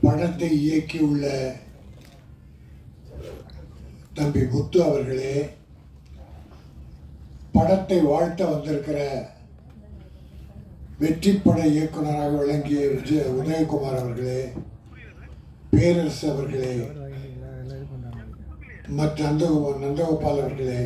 படத்தை இயக்கியுள்ள தம்பி முத்து அவர்களே படத்தை வாழ்த்த வந்திருக்கிற வெற்றி பட இயக்குனராக விளங்கிய விஜய உதயகுமார் அவர்களே பேரரசு அவர்களே மற்ற நந்த நந்தகோபால் அவர்களே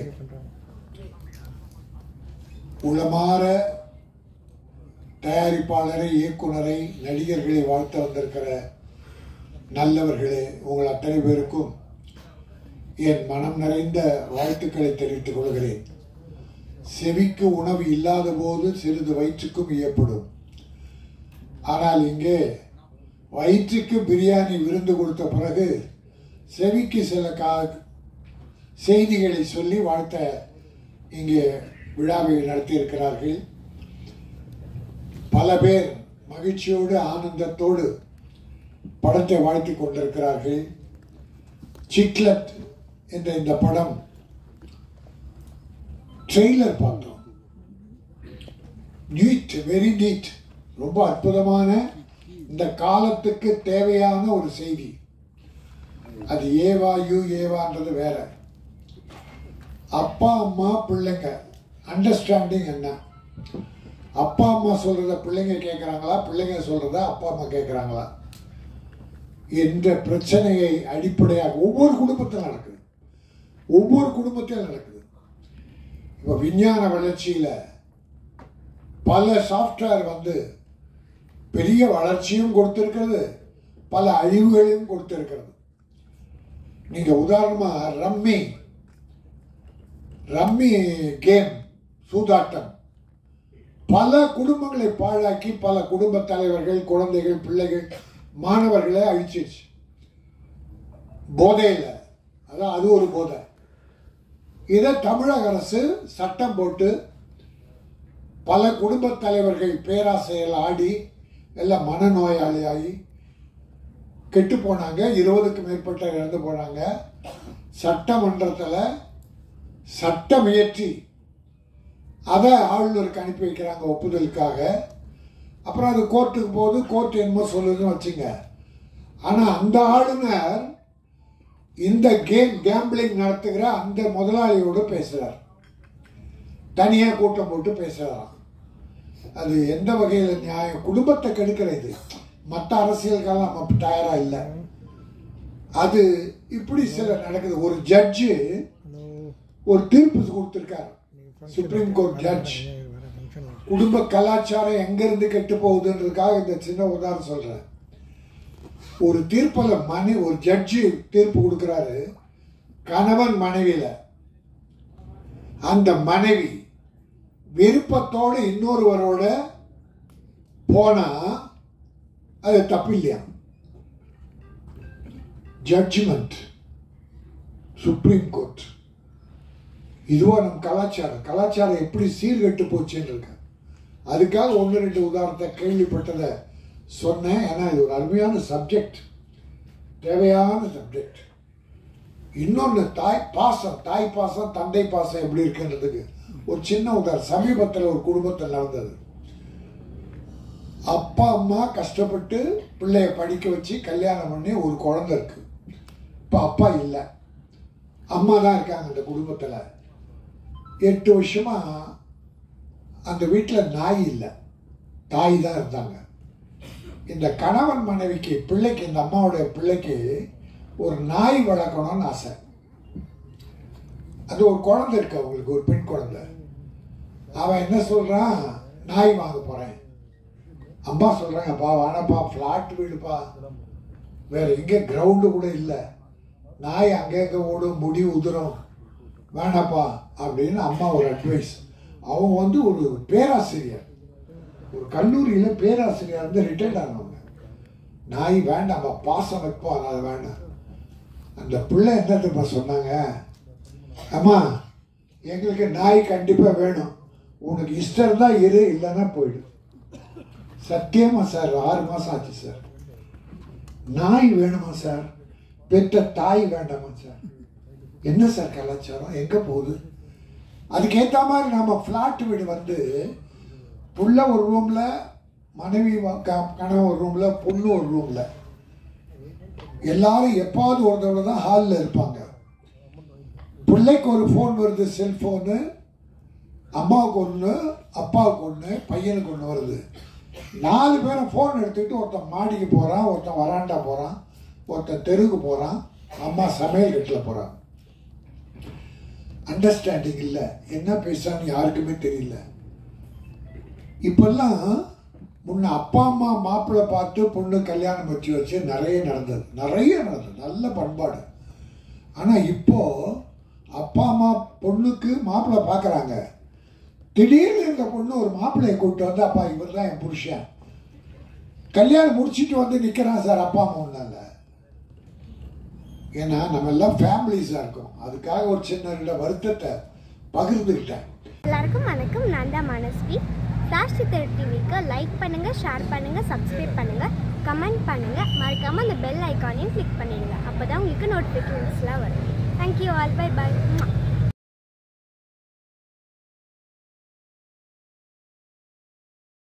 உளமாற தயாரிப்பாளரை இயக்குனரை நடிகர்களை வாழ்த்த வந்திருக்கிற நல்லவர்களே உங்கள் அத்தனை பேருக்கும் என் மனம் நிறைந்த வாழ்த்துக்களை தெரிவித்துக் கொள்கிறேன் செவிக்கு உணவு இல்லாத போது சிறிது வயிற்றுக்கும் இயப்படும் ஆனால் இங்கே வயிற்றுக்கு பிரியாணி விருந்து கொடுத்த பிறகு செவிக்கு சில கா செய்திகளை சொல்லி வாழ்த்த இங்கே விழாவை நடத்தியிருக்கிறார்கள் பல பேர் மகிழ்ச்சியோடு ஆனந்தத்தோடு படத்தை வாழ்த்தி கொண்டிருக்கிறார்கள் சிக்லட் என்ற இந்த படம் ட்ரெய்லர் பார்த்தோம் நீட் வெரி நீட் ரொம்ப அற்புதமான இந்த காலத்துக்கு தேவையான ஒரு செய்தி அது ஏவா யூ ஏவான்றது வேற அப்பா அம்மா பிள்ளைங்க அண்டர்ஸ்டாண்டிங் என்ன அப்பா அம்மா சொல்றத பிள்ளைங்க கேட்குறாங்களா பிள்ளைங்க சொல்றத அப்பா அம்மா கேட்குறாங்களா என்ற பிரச்சனையை அடிப்படையாக ஒவ்வொரு குடும்பத்தில் நடக்குது ஒவ்வொரு குடும்பத்திலும் நடக்குது இப்போ விஞ்ஞான வளர்ச்சியில் பல சாஃப்ட்வேர் வந்து பெரிய வளர்ச்சியும் கொடுத்திருக்கிறது பல அழிவுகளையும் கொடுத்திருக்கிறது நீங்க உதாரணமா ரம்மி ரம்மி கேம் சூதாட்டம் பல குடும்பங்களை பாழாக்கி பல குடும்ப தலைவர்கள் குழந்தைகள் பிள்ளைகள் மாணவர்களை அழிச்சிருச்சு போதையில் அதான் அது ஒரு போதை இதை தமிழக அரசு சட்டம் போட்டு பல குடும்ப தலைவர்கள் பேராசையில் ஆடி எல்லாம் மனநோயாளியாகி கெட்டு போனாங்க இருபதுக்கு மேற்பட்ட இறந்து போனாங்க சட்டமன்றத்தில் சட்டம் இயற்றி அதை ஆளுநருக்கு அனுப்பி வைக்கிறாங்க ஒப்புதலுக்காக அப்புறம் அது கோர்ட்டுக்கு போகுது கோர்ட் என்னமோ சொல்லுதுன்னு வச்சுங்க ஆனால் அந்த ஆளுநர் இந்த கேம் கேம்பிளிங் நடத்துகிற அந்த முதலாளியோடு பேசுகிறார் தனியாக கூட்டம் போட்டு பேசுகிறாராம் அது எந்த வகையில் நியாயம் குடும்பத்தை கெடுக்கிற இது மற்ற அரசியலுக்கெல்லாம் நம்ம தயாராக இல்லை அது இப்படி சில நடக்குது ஒரு ஜட்ஜு ஒரு தீர்ப்பு கொடுத்துருக்காரு சுப்ரீம் கோர்ட் ஜட்ஜ் குடும்ப கலாச்சாரம் எங்கிருந்து கெட்டு போகுதுன்றதுக்காக இந்த சின்ன உதாரணம் சொல்றேன் ஒரு தீர்ப்பில் மனை ஒரு ஜட்ஜி தீர்ப்பு கொடுக்குறாரு கணவன் மனைவியில அந்த மனைவி விருப்பத்தோடு இன்னொருவரோட போனா அது தப்பு இல்லையா ஜட்ஜ்மெண்ட் சுப்ரீம் கோர்ட் இதுவா நம் கலாச்சாரம் கலாச்சாரம் எப்படி சீர்கெட்டு போச்சுன்னு இருக்கு அதுக்காக ஒன்று ரெண்டு உதாரணத்தை கேள்விப்பட்டதை சொன்னேன் ஏன்னா இது ஒரு அருமையான சப்ஜெக்ட் தேவையான சப்ஜெக்ட் இன்னொன்று தாய் பாசம் தாய் பாசம் தந்தை பாசம் எப்படி இருக்குன்றதுக்கு ஒரு சின்ன உதாரணம் சமீபத்தில் ஒரு குடும்பத்தில் நடந்தது அப்பா அம்மா கஷ்டப்பட்டு பிள்ளைய படிக்க வச்சு கல்யாணம் பண்ணி ஒரு குழந்தை இருக்கு இப்போ அப்பா இல்லை அம்மா தான் இருக்காங்க அந்த குடும்பத்தில் எட்டு வருஷமா அந்த வீட்டில் நாய் இல்லை தாய் தான் இருந்தாங்க இந்த கணவன் மனைவிக்கு பிள்ளைக்கு இந்த அம்மாவுடைய பிள்ளைக்கு ஒரு நாய் வளர்க்கணும்னு ஆசை அது ஒரு குழந்தை இருக்கு அவங்களுக்கு ஒரு பெண் குழந்தை அவன் என்ன சொல்றான் நாய் வாங்க போறேன் அம்மா சொல்றாங்கப்பா வேணாப்பா ஃப்ளாட் வீடுப்பா வேற எங்கே கிரவுண்டு கூட இல்லை நாய் அங்கங்க ஓடும் முடி உதிரும் வேணாப்பா அப்படின்னு அம்மா ஒரு அட்வைஸ் அவங்க வந்து ஒரு பேராசிரியர் ஒரு கல்லூரியில் பேராசிரியர் வந்து ரிட்டையர்ட் ஆனவங்க நாய் வேண்டாம்ப்பா பாசம் வைப்போம் அது வேண்டாம் அந்த பிள்ளை என்ன தெரியுமா சொன்னாங்க அம்மா எங்களுக்கு நாய் கண்டிப்பாக வேணும் உனக்கு இஷ்டம் இருந்தால் இரு இல்லைன்னா போயிடு சத்தியமா சார் ஆறு மாதம் ஆச்சு சார் நாய் வேணுமா சார் பெற்ற தாய் வேண்டாமா சார் என்ன சார் கலாச்சாரம் எங்கே போகுது அதுக்கேற்ற மாதிரி நம்ம ஃப்ளாட் வீடு வந்து புள்ள ஒரு ரூமில் மனைவி வ- க- கணவன் ஒரு ரூமில் பொண்ணு ஒரு ரூமில் எல்லாரும் எப்பாவது ஒரு தடவை தான் ஹாலில் இருப்பாங்க பிள்ளைக்கு ஒரு ஃபோன் வருது செல்ஃபோனு அம்மாவுக்கு ஒன்று அப்பாவுக்கு ஒன்று பையனுக்கு ஒன்று வருது நாலு பேரும் ஃபோன் எடுத்துக்கிட்டு ஒருத்தன் மாடிக்கு போகிறான் ஒருத்தன் வராண்டா போகிறான் ஒருத்தன் தெருவுக்கு போகிறான் அம்மா சமையல் கட்டில் போகிறான் அண்டர்ஸ்டாண்டிங் இல்லை என்ன பேசுறான்னு யாருக்குமே தெரியல இப்பெல்லாம் முன்ன அப்பா அம்மா மாப்பிள்ளை பார்த்து பொண்ணு கல்யாணம் வச்சு வச்சு நிறைய நடந்தது நிறைய நடந்தது நல்ல பண்பாடு ஆனால் இப்போ அப்பா அம்மா பொண்ணுக்கு மாப்பிள்ளை பார்க்குறாங்க திடீர்னு இந்த பொண்ணு ஒரு மாப்பிள்ளையை கூப்பிட்டு வந்து அப்பா இவர் தான் என் புருஷன் கல்யாணம் முடிச்சிட்டு வந்து நிற்கிறான் சார் அப்பா அம்மா ஒன்றால ஏன்னா நம்ம எல்லாம் ஃபேமிலிஸாக இருக்கோம் அதுக்காக ஒரு சின்ன ரெண்டு வருத்தத்தை பகிர்ந்துக்கிட்டேன் எல்லாருக்கும் வணக்கம் நான் தான் மனஸ்வி சாஷ்டி தெரு டிவிக்கு லைக் பண்ணுங்க ஷேர் பண்ணுங்க சப்ஸ்கிரைப் பண்ணுங்க கமெண்ட் பண்ணுங்க மறக்காம அந்த பெல் ஐக்கானையும் கிளிக் பண்ணிடுங்க அப்பதான் உங்களுக்கு நோட்டிஃபிகேஷன்ஸ்லாம் வரும் தேங்க்யூ ஆல் பை பை